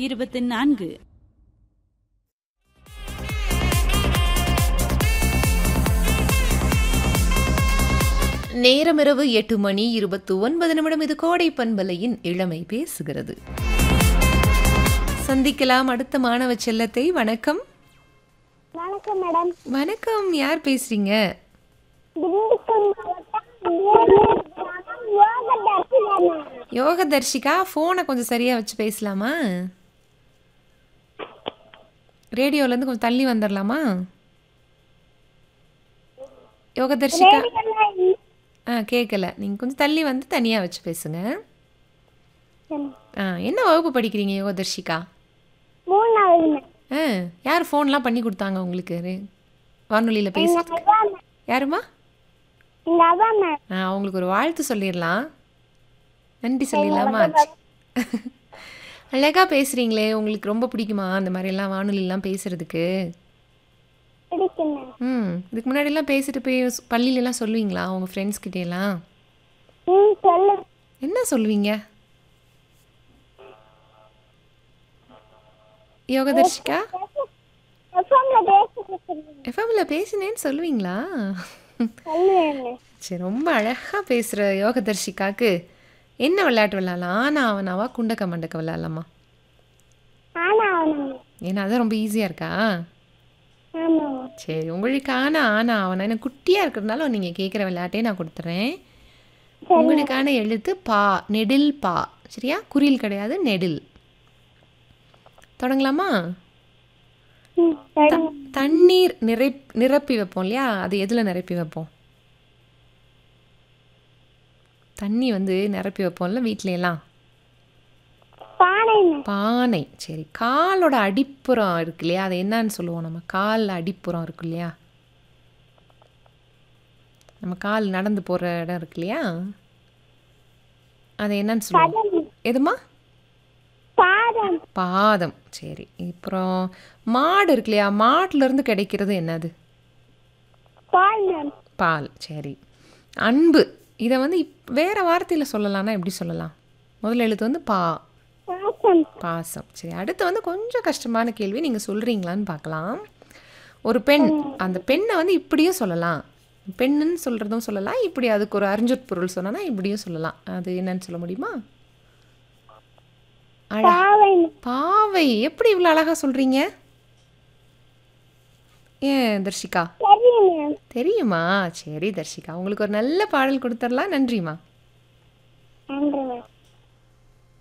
இருபத்தி நான்கு நேரம் இரவு எட்டு மணி இருபத்து ஒன்பது நிமிடம் இது கோடை பண்பலையின் இளமை பேசுகிறது சந்திக்கலாம் அடுத்த மாணவ செல்லத்தை வணக்கம் வணக்கம் மேடம் வணக்கம் யார் பேசுறீங்க திண்டுக்கல் மாவட்டம் வேலூர் கிராமம் யோகதர்ஷி மேம் யோக தர்ஷிகா ஃபோனை கொஞ்சம் சரியா வச்சு பேசலாமா ரேடியோல இருந்து கொஞ்சம் தள்ளி வந்துடலாமா யோக தர்ஷிகா ஆ கேட்கல நீங்கள் கொஞ்சம் தள்ளி வந்து தனியாக வச்சு பேசுங்க ஆ என்ன வகுப்பு படிக்கிறீங்க யோகதர்ஷிகா மூணாவது மேம் ஆ யார் ஃபோன்லாம் பண்ணி கொடுத்தாங்க உங்களுக்கு ரே- வானொலியில் பேச எங்க அவா மேம் யாருமா எங்க அவா மேம் ஆ அவங்களுக்கு ஒரு வாழ்த்து சொல்லிடலாம் நன்றி சொல்லிடலாமா அழகாக பேசுகிறீங்களே உங்களுக்கு ரொம்ப பிடிக்குமா அந்த மாதிரிலாம் வானொலிலாம் பேசுகிறதுக்கு பிடிக்கும் மேம் ம் இதுக்கு முன்னாடிலாம் பேசிட்டு போய் ஸ்- பள்ளியிலலாம் சொல்லுவீங்களா உங்கள் ஃப்ரெண்ட்ஸ் கிட்டேலாம் ம் சொல்லு என்ன சொல்லுவீங்க யோகதர்ஷிகா எஃப்எம்ல பேசிட்டு எஃப்எம்ல பேசினேன்னு சொல்லுவீங்களா சொல்லுவேன் மேம் சரி ரொம்ப அழகாக பேசுகிற யோகதர்ஷிகாக்கு என்ன விளையாட்டு விளையாடலாம் ஆனா அவனாவா குண்டக்க மண்டக்க விளையாடலாமா ஆனா அவனும் ஏன்னா அதான் ரொம்ப ஈஸியாக இருக்கா ஆமா சரி உங்களுக்கு ஆனா ஆனா அவனா எனக்கு குட்டியாக இருக்கிறதுனால நீங்கள் கேட்குற விளையாட்டே நான் கொடுத்துறேன் உங்களுக்கான எழுத்து பா நெடில் பா சரியா குறில் கிடையாது நெடில் தொடங்கலாமா ம் சரிங்க தண்ணீர் நிறை நிரப்பி வைப்போம் இல்லையா அது எதில் நிரப்பி வைப்போம் தண்ணி வந்து நிரப்பி வைப்போம்ல வீட்ல எல்லாம் பானை மேம் பானை சரி காலோட அடிப்புறம் இருக்கு இல்லையா அது என்னன்னு சொல்லுவோம் நம்ம கால் அடிப்புறம் இருக்கு இல்லையா நம்ம கால் நடந்து போகிற இடம் இருக்கு இல்லையா அது என்னன்னு சொல்லுவோம் பதம் எதுமா பாதம் பாதம் சரி அப்புறம் மாடு இருக்கு இல்லையா மாட்டுலேருந்து கிடைக்கிறது என்னது பால் மேம் பால் சரி அன்பு இதை வந்து இப் வேறு வார்த்தையில் சொல்லலாம்னா எப்படி சொல்லலாம் முதல் எழுத்து வந்து பா பாசம் பாசம் சரி அடுத்து வந்து கொஞ்சம் கஷ்டமான கேள்வி நீங்கள் சொல்கிறீங்களான்னு பார்க்கலாம் ஒரு பெண் அந்த பெண்ணை வந்து இப்படியும் சொல்லலாம் பெண்ணுன்னு சொல்கிறதும் சொல்லலாம் இப்படி அதுக்கு ஒரு அறிஞ்சொற் சொன்னா இப்படியும் சொல்லலாம் அது என்னன்னு சொல்ல முடியுமா அழ பாவை மேம் பாவை எப்படி இவ்வளோ அழகாக சொல்கிறீங்க ஏன் தர்ஷிகா தெரியும் மேம் தெரியுமா சரி தர்ஷிகா உங்களுக்கு ஒரு நல்ல பாடல் கொடுத்துடலாம் நன்றிம்மா